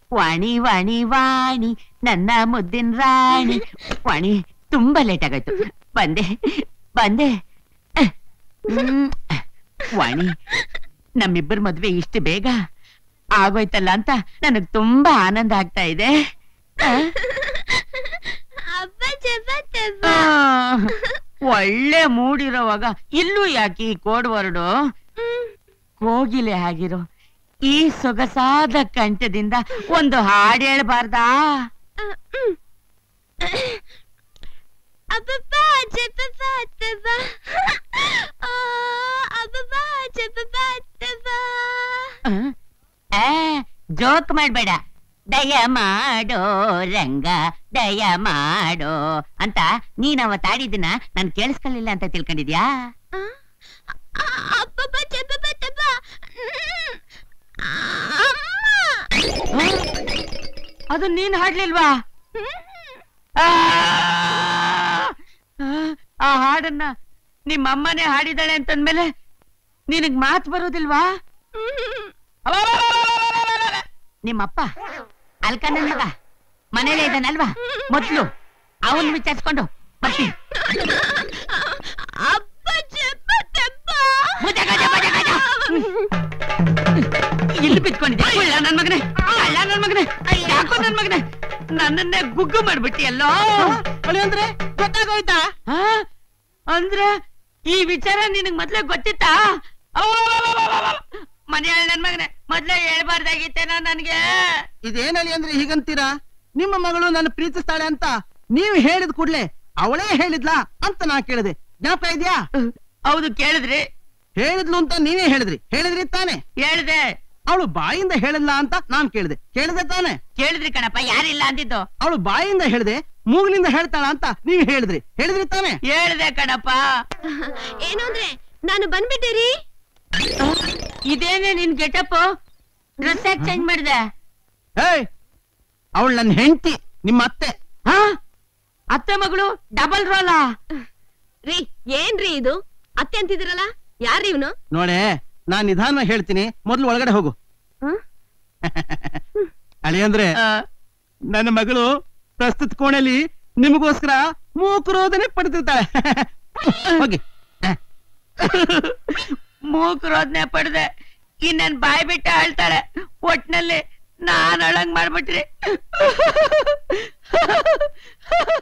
ವಾಣಿ ವಾಣಿ ವಾಣಿ ನನ್ನ ಮುದ್ದಿನ ರಾಣಿ ವಾಣಿ ತುಂಬಾ ಲೇಟ್ ಆಗಾಯ್ತು ಬಂದೆ ಬಂದೆ ಹ್ಮ್. ವಾಣಿ ನಮ್ಮಿಬ್ಬರ ಮದ್ವೆ ಇಷ್ಟು ಬೇಗ ಆಗೋಯ್ತಲ್ಲ ಅಂತ ನನಗ್ ತುಂಬಾ ಆನಂದ ಆಗ್ತಾ ಇದೆ ಆ? ಅಬ್ಬ ಜಬ ಆ, ಒಳ್ಳೆ ಮೂಡಿರೋವಾಗ ಇಲ್ಲೂ ಯಾಕೆ ಈ ಕೋಡ್ ವರ್ಡು ಕೋಗಿಲೆ ಆಗಿರೋ ಈ ಸೊಗಸಾದ ಕಂಠದಿಂದ ಒಂದು ಹಾಡು ಹೇಳ್ಬಾರ್ದಾ ಅಬ್ಬಬ್ಬ ಜಬಬ ತಬ ಆ ಅಬ್ಬಬ್ಬ ಜಬಬ ತಬ ಆ, ಜೋಕ್ ಮಾಡ್ಬೇಡ ದಯ ಮಾಡೋ ರಂಗ ದಯ ಮಾಡೋ ಅಂತ ನೀನ್ ಅವತ್ ಆಡಿದ್ದನ್ನ ನಾನ್ ಕೇಳಿಸ್ಕೊಳ್ಳಿಲ್ಲ ಅಂತ ತಿಳ್ಕೊಂಡಿದ್ಯಾ ಅಬ್ಬಬ್ಬ ಜಬಬ ತಬ ಆ? ಅದು ನೀನ್ ಹಾಡ್ಲಿಲ್ವಾ ಆ, ಆ ಹಾಡನ್ನ ನಿಮ್ಮ ಅಮ್ಮನೇ ಹಾಡಿದಾಳೆ ಅಂತಂದ್ಮೇಲೆ ನಿನಗ್ ಮಾತ್ ಬರೋದಿಲ್ವಾ ನಿಮ್ಮಪ್ಪ ಅಲ್ಕ ನನ್ ಮಗ ಮನೇಲೆ ಇದ್ದಾನಲ್ವಾ ಮೊದ್ಲು ಅವನ್ ವಿಚಾರಿಸ್ಕೊಂಡು ಬರ್ತೀನಿ ಅಬ್ಬ ಜಬ ತಬ ಭುಜ ಗಜ ಭುಜ ಗಜ. ಇಲ್ಲಿ ಬಿತ್ಕೊಂಡಿದ್ದೆ ಕುಳ್ಳ ನನ್ ಮಗನೇ ಕಳ್ಳ ನನ್ ಮಗನೇ ಯಾಕೋ ನನ್ ಮಗನೇ ನನ್ನನ್ನೇ ಗುಗ್ಗು ಮಾಡ್ಬಿಟ್ಟಿಯಲ್ಲೋ ಅಂದ್ರೆ ಗೊತ್ತಾಗೋಯ್ತಾ ಆ? ಅಂದ್ರೆ ಈ ವಿಚಾರ ನಿನಗ್ ಮೊದ್ಲೇ ಗೊತ್ತಿತ್ತಾ ಮನೆ ನನ್ ಮಗನೇ ಮೊದ್ಲೇ ಹೇಳ್ಬಾರ್ದಾಗಿತ್ತೇನೋ ನನ್ಗೆ ಇದೇನಲಿ ಅಂದ್ರೆ ಹೀಗಂತೀರಾ ನಿಮ್ಮ ಮಗಳು ನನ್ನ ಪ್ರೀತಿಸ್ತಾಳೆ ಅಂತ ನೀವು ಹೇಳಿದ ಕೂಡ್ಲೆ ಅವಳೇ ಹೇಳಿದ್ಲಾ ಅಂತ ನಾ ಕೇಳಿದೆ ಜ್ಞಾಪಕ ಇದ್ಯಾ ಹೌದು ಕೇಳಿದ್ರಿ ಹೇಳಿದ್ಲು ಅಂತ ನೀವೇ ಹೇಳಿದ್ರಿ ಹೇಳಿದ್ರಿ ತಾನೆ ಹೇಳ್ದೆ ಅವಳು ಬಾಯಿಂದ ಹೇಳಿದ್ಲಾ ಅಂತ ನಾನ್ ಕೇಳಿದೆ ಕೇಳಿದೆ ತಾನೆ ಕೇಳಿದ್ರಿ ಕಣಪ್ಪ ಯಾರಿಲ್ಲ ಅಂದಿದ್ದು ಅವಳು ಬಾಯಿಂದ ಹೇಳಿದೆ ಮೂಗಿನಿಂದ ಹೇಳ್ತಾಳ ಅಂತ ನೀವು ಹೇಳಿದ್ರಿ ಹೇಳಿದ್ರಿ ತಾನೆ ಹೇಳ್ದೆ ಕಣಪ್ಪ ಏನು ಅಂದ್ರೆ ನಾನು ಬಂದ್ಬಿಟ್ಟೆ ಇದೇನೆ ನಿನ್ ಗೆಟಪ್ ಡ್ರೆಸ್ ಯಾಕೆ ಚೇಂಜ್ ಮಾಡಿದೆ ಏಯ್ ಅವಳು ನನ್ನ ಹೆಂಡತಿ ನಿಮ್ಮ ಅತ್ತೆ ಹಾ ಅತ್ತೆ ಮಗಳು ಡಬಲ್ ರೋಲಾ ರೀ ಏನ್ರಿ ಇದು ಅತ್ತೆ ಅಂತಿದಿರಲ್ಲ ಯಾರ್ರಿ ಇವನು ನೋಡೆ ನಾನ್ ನಿಧಾನವಾಗಿ ಹೇಳ್ತೀನಿ ಮೊದ್ಲು ಒಳಗಡೆ ಹೋಗು ಅಳಿಯಂದ್ರೆ ನನ್ನ ಮಗಳು ಪ್ರಸ್ತುತ ಕೋಣೆಯಲ್ಲಿ ನಿಮಗೋಸ್ಕರ ಮೂಕರೋದನೆ ಪಡ್ತಿರ್ತಾಳೆ ಹೋಗಿ ಮೂಕರೋದ್ನೆ ಪಡೆದೆ ಇನ್ನೇನ್ ಬಾಯ್ ಬಿಟ್ಟು ಆಳ್ತಾಳೆ ಒಟ್ನಲ್ಲಿ ನಾನ್ ಅಳಂಗ್ ಮಾಡ್ಬಿಟ್ರಿ